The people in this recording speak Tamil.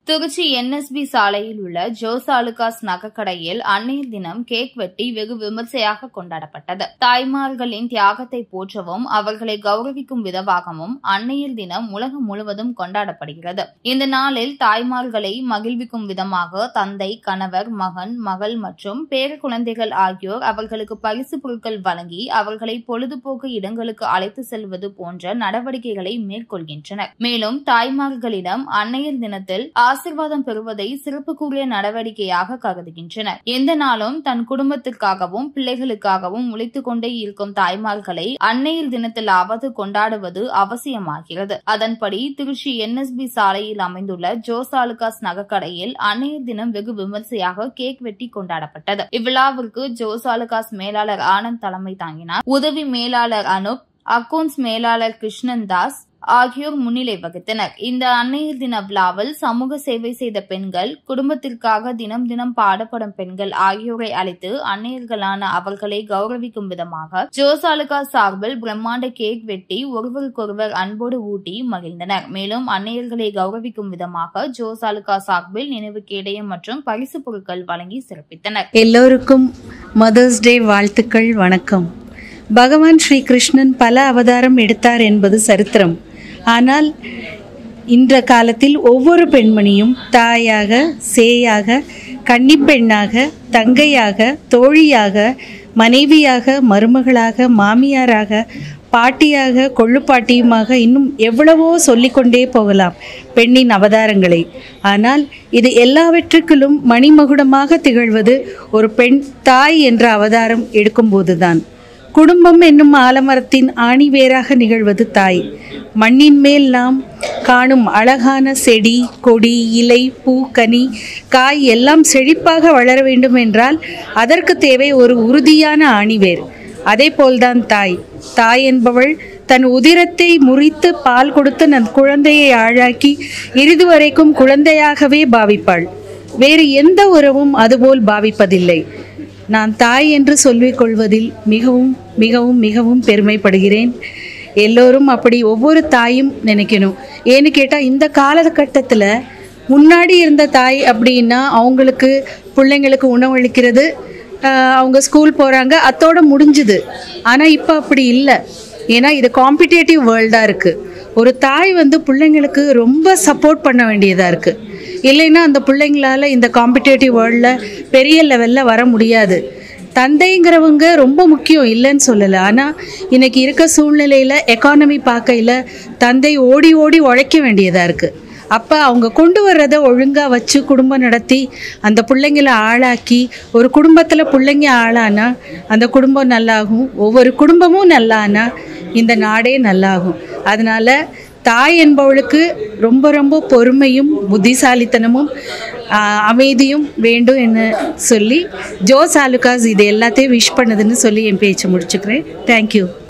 திருச்சி என்எஸ்பி சாலையில் உள்ள ஜோஸ் ஆலுகாஸ் நகைக்கடையில் அன்னையர் தினம் கேக் வெட்டி வெகு விமர்சையாக கொண்டாடப்பட்டது தாய்மார்களின் தியாகத்தை போற்றவும் அவர்களை கௌரவிக்கும் விதமாகவும் அன்னையர் தினம் உலகம் முழுவதும் கொண்டாடப்படுகிறது இந்த நாளில் தாய்மார்களை மகிழ்விக்கும் விதமாக தந்தை கணவர் மகன் மகள் மற்றும் பேர குழந்தைகள் ஆகியோர் அவர்களுக்கு பரிசு பொருட்கள் வழங்கி அவர்களை பொழுதுபோக்கு இடங்களுக்கு அழைத்து செல்வது போன்ற நடவடிக்கைகளை மேற்கொள்கின்றனர் மேலும் தாய்மார்களிடம் அன்னையர் தினத்தில் ஆசிர்வாதம் பெறுவதை சிறப்புக்குரிய நடவடிக்கையாக கருதுகின்றனர் எந்த நாளும் தன் குடும்பத்திற்காகவும் பிள்ளைகளுக்காகவும் உழைத்துக் கொண்டே இருக்கும் தாய்மார்களை அன்னையர் தினத்திலாவது கொண்டாடுவது அவசியமாகிறது அதன்படி திருச்சி என்எஸ்பி சாலையில் அமைந்துள்ள ஜோசாலுகாஸ் நகைக்கடையில் அன்னையர் தினம் வெகு விமர்சையாக கேக் வெட்டி கொண்டாடப்பட்டது இவ்விழாவிற்கு ஜோசாலுகாஸ் மேலாளர் ஆனந்த் தலைமை தாங்கினார் உதவி மேலாளர் அனுப் அக்கவுண்ட்ஸ் மேலாளர் கிருஷ்ணன் தாஸ் ஆகியோர் முன்னிலை வகித்தனர் இந்த அன்னையர் தின விழாவில் சமூக சேவை செய்த பெண்கள் குடும்பத்திற்காக தினம் தினம் பாடப்படும் பெண்கள் ஆகியோரை அழைத்து அன்னையர்களான அவர்களை கௌரவிக்கும் விதமாக ஜோசாலுகா சார்பில் பிரம்மாண்ட கேக் வெட்டி ஒருவருக்கொருவர் அன்போடு ஊட்டி மகிழ்ந்தனர் மேலும் அன்னையர்களை கௌரவிக்கும் விதமாக ஜோசாலுகா சார்பில் நினைவு கேடயம் மற்றும் பரிசு பொருட்கள் வழங்கி சிறப்பித்தனர் எல்லோருக்கும் மதர்ஸ் டே வாழ்த்துக்கள் வணக்கம் பகவான் ஸ்ரீ கிருஷ்ணன் பல அவதாரம் எடுத்தார் என்பது சரித்திரம் ஆனால் இன்ற காலத்தில் ஒவ்வொரு பெண்மணியும் தாயாக சேயாக கன்னிப்பெண்ணாக தங்கையாக தோழியாக மனைவியாக மருமகளாக மாமியாராக பாட்டியாக கொள்ளுப்பாட்டியுமாக இன்னும் எவ்வளவோ சொல்லிக்கொண்டே போகலாம் பெண்ணின் அவதாரங்களை ஆனால் இது எல்லாவற்றுக்கிலும் மணிமகுடமாக திகழ்வது ஒரு பெண் தாய் என்ற அவதாரம் எடுக்கும்போதுதான் குடும்பம் என்னும் ஆலமரத்தின் ஆணிவேராக நிகழ்வது தாய் மண்ணின் மேல் நாம் காணும் அழகான செடி கொடி இலை பூ கனி காய் எல்லாம் செழிப்பாக வளர வேண்டும் என்றால் அதற்கு தேவை ஒரு உறுதியான ஆணிவேர் அதே போல்தான் தாய் தாய் என்பவள் தன் உதிரத்தை முறித்து பால் கொடுத்து நம் குழந்தையை ஆழாக்கி இறுதி வரைக்கும் குழந்தையாகவே பாவிப்பாள் வேறு எந்த உறவும் அதுபோல் பாவிப்பதில்லை நான் தாய் என்று சொல்லிக் கொள்வதில் மிகவும் மிகவும் மிகவும் பெருமைப்படுகிறேன் எல்லோரும் அப்படி ஒவ்வொரு தாயும் நினைக்கணும் ஏன்னு கேட்டால் இந்த காலகட்டத்தில் முன்னாடி இருந்த தாய் அப்படின்னா அவங்களுக்கு பிள்ளைங்களுக்கு உணவளிக்கிறது ஆஹ், அவங்க ஸ்கூல் போகிறாங்க அத்தோட முடிஞ்சுது ஆனால் இப்போ அப்படி இல்லை ஏன்னா இது காம்படிட்டிவ் வேர்ல்டாக இருக்குது ஒரு தாய் வந்து பிள்ளைங்களுக்கு ரொம்ப சப்போர்ட் பண்ண வேண்டியதாக இருக்குது இல்லைன்னா அந்த பிள்ளைங்களால இந்த காம்படிட்டிவ் வேர்ல்டில் பெரிய லெவலில் வர முடியாது தந்தைங்கிறவங்க ரொம்ப முக்கியம் இல்லைன்னு சொல்லலை ஆனால் இன்னைக்கு இருக்க சூழ்நிலையில் எக்கானமி பார்க்கையில் தந்தை ஓடி ஓடி உழைக்க வேண்டியதாக இருக்குது அப்போ அவங்க கொண்டு வர்றத ஒழுங்காக வச்சு குடும்பம் நடத்தி அந்த பிள்ளைங்கள ஆளாக்கி ஒரு குடும்பத்தில் பிள்ளைங்க ஆளானா அந்த குடும்பம் நல்லாகும் ஒவ்வொரு குடும்பமும் நல்லானா இந்த நாடே நல்லாகும் அதனால் தாய் என்பவளுக்கு ரொம்ப ரொம்ப பொறுமையும் புத்திசாலித்தனமும் ஆஹ், அமைதியும் வேண்டும் என்று சொல்லி ஜோஸ் ஆலுகாஸ் இது எல்லாத்தையும் விஷ் பண்ணுதுன்னு சொல்லி என் பேச்சை முடிச்சுக்கிறேன் தேங்க்யூ